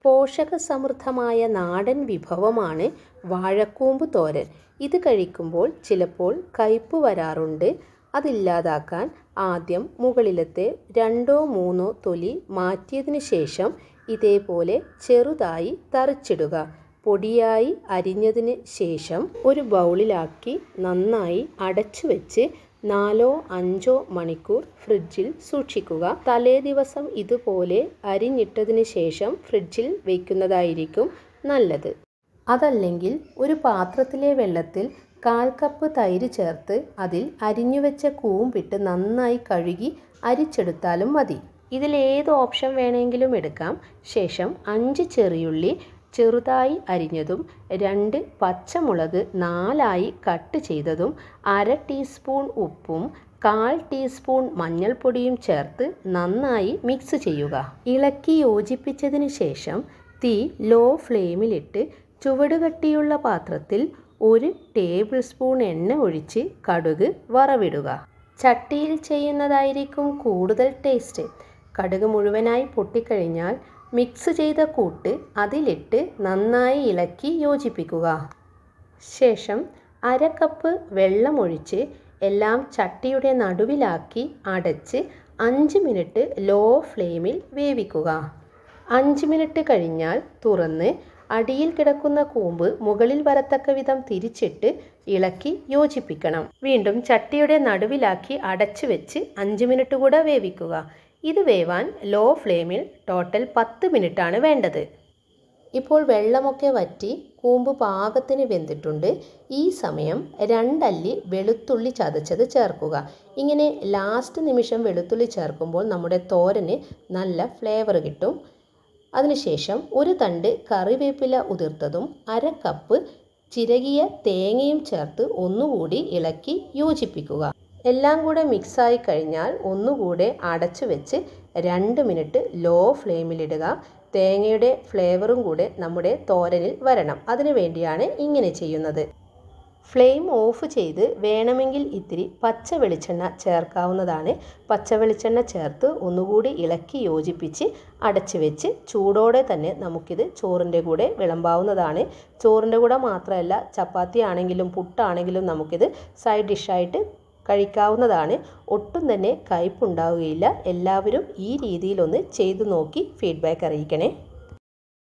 പോഷകസമൃദ്ധമായ നാടൻ വിഭവമാണ് വാഴക്കൂമ്പ് തോരൻ ഇത് കഴിക്കുമ്പോൾ ചിലപ്പോൾ കയ്പ്പ് വരാറുണ്ട് അതില്ലാതാക്കാൻ ആദ്യം മുകളിലത്തെ രണ്ടോ മൂന്നോ തൊലി മാറ്റിയതിന് ശേഷം ഇതേപോലെ ചെറുതായി തറിച്ചിടുക പൊടിയായി അരിഞ്ഞതിന് ശേഷം ഒരു ബൗളിലാക്കി നന്നായി അടച്ചു വെച്ച് നാലോ അഞ്ചോ മണിക്കൂർ ഫ്രിഡ്ജിൽ സൂക്ഷിക്കുക തലേ ദിവസം ഇതുപോലെ അരിഞ്ഞിട്ടതിന് ശേഷം ഫ്രിഡ്ജിൽ വയ്ക്കുന്നതായിരിക്കും നല്ലത് അതല്ലെങ്കിൽ ഒരു പാത്രത്തിലെ വെള്ളത്തിൽ കാൽ കപ്പ് തൈര് ചേർത്ത് അതിൽ അരിഞ്ഞുവെച്ച കൂമ്പിട്ട് നന്നായി കഴുകി അരിച്ചെടുത്താലും മതി ഇതിൽ ഏത് ഓപ്ഷൻ വേണമെങ്കിലും എടുക്കാം ശേഷം അഞ്ച് ചെറിയുള്ളി ചെറുതായി അരിഞ്ഞതും രണ്ട് പച്ചമുളക് നാലായി കട്ട് ചെയ്തതും അര ടീസ്പൂൺ ഉപ്പും കാൽ ടീസ്പൂൺ മഞ്ഞൾപ്പൊടിയും ചേർത്ത് നന്നായി മിക്സ് ചെയ്യുക ഇളക്കി യോജിപ്പിച്ചതിന് ശേഷം തീ ലോ ഫ്ലെയിമിലിട്ട് ചുവടുകട്ടിയുള്ള പാത്രത്തിൽ ഒരു ടേബിൾ സ്പൂൺ എണ്ണ ഒഴിച്ച് കടുക് വറവിടുക ചട്ടിയിൽ ചെയ്യുന്നതായിരിക്കും കൂടുതൽ ടേസ്റ്റ് കടുക് മുഴുവനായി പൊട്ടിക്കഴിഞ്ഞാൽ മിക്സ് ചെയ്ത കൂട്ട് അതിലിട്ട് നന്നായി ഇളക്കി യോജിപ്പിക്കുക ശേഷം അര കപ്പ് വെള്ളമൊഴിച്ച് എല്ലാം ചട്ടിയുടെ നടുവിലാക്കി അടച്ച് അഞ്ച് മിനിറ്റ് ലോ ഫ്ലെയിമിൽ വേവിക്കുക അഞ്ച് മിനിറ്റ് കഴിഞ്ഞാൽ തുറന്ന് അടിയിൽ കിടക്കുന്ന കൂമ്പ് മുകളിൽ വരത്തക്ക വിധം തിരിച്ചിട്ട് ഇളക്കി യോജിപ്പിക്കണം വീണ്ടും ചട്ടിയുടെ നടുവിലാക്കി അടച്ചു വെച്ച് അഞ്ച് മിനിറ്റ് കൂടെ വേവിക്കുക ഇത് വേവാൻ ലോ ഫ്ലെയിമിൽ ടോട്ടൽ പത്ത് മിനിറ്റാണ് വേണ്ടത് ഇപ്പോൾ വെള്ളമൊക്കെ വറ്റി കൂമ്പ് പാകത്തിന് വെന്തിട്ടുണ്ട് ഈ സമയം രണ്ടല്ലി വെളുത്തുള്ളി ചതച്ചത് ചേർക്കുക ഇങ്ങനെ ലാസ്റ്റ് നിമിഷം വെളുത്തുള്ളി ചേർക്കുമ്പോൾ നമ്മുടെ തോരന് നല്ല ഫ്ലേവർ കിട്ടും അതിനുശേഷം ഒരു തണ്ട് കറിവേപ്പില ഉതിർത്തതും അര കപ്പ് ചിരകിയ തേങ്ങയും ചേർത്ത് ഒന്നുകൂടി ഇളക്കി യോജിപ്പിക്കുക എല്ലാം കൂടെ മിക്സായി കഴിഞ്ഞാൽ ഒന്നുകൂടെ അടച്ചു വെച്ച് രണ്ട് മിനിറ്റ് ലോ ഫ്ലെയിമിലിടുക തേങ്ങയുടെ ഫ്ലേവറും കൂടെ നമ്മുടെ തോരനിൽ വരണം അതിനു വേണ്ടിയാണ് ഇങ്ങനെ ചെയ്യുന്നത് ഫ്ലെയിം ഓഫ് ചെയ്ത് വേണമെങ്കിൽ ഇത്തിരി പച്ച വെളിച്ചെണ്ണ ചേർക്കാവുന്നതാണ് പച്ച വെളിച്ചെണ്ണ ചേർത്ത് ഒന്നുകൂടി ഇളക്കി യോജിപ്പിച്ച് അടച്ചു വെച്ച് ചൂടോടെ തന്നെ നമുക്കിത് ചോറിൻ്റെ കൂടെ വിളമ്പാവുന്നതാണ് ചോറിൻ്റെ കൂടെ മാത്രമല്ല ചപ്പാത്തി ആണെങ്കിലും പുട്ടാണെങ്കിലും നമുക്കിത് സൈഡ് ഡിഷായിട്ട് കഴിക്കാവുന്നതാണ് ഒട്ടും തന്നെ കയ്പുണ്ടാവുകയില്ല എല്ലാവരും ഈ രീതിയിലൊന്ന് ചെയ്തു നോക്കി ഫീഡ്ബാക്ക് അറിയിക്കണേ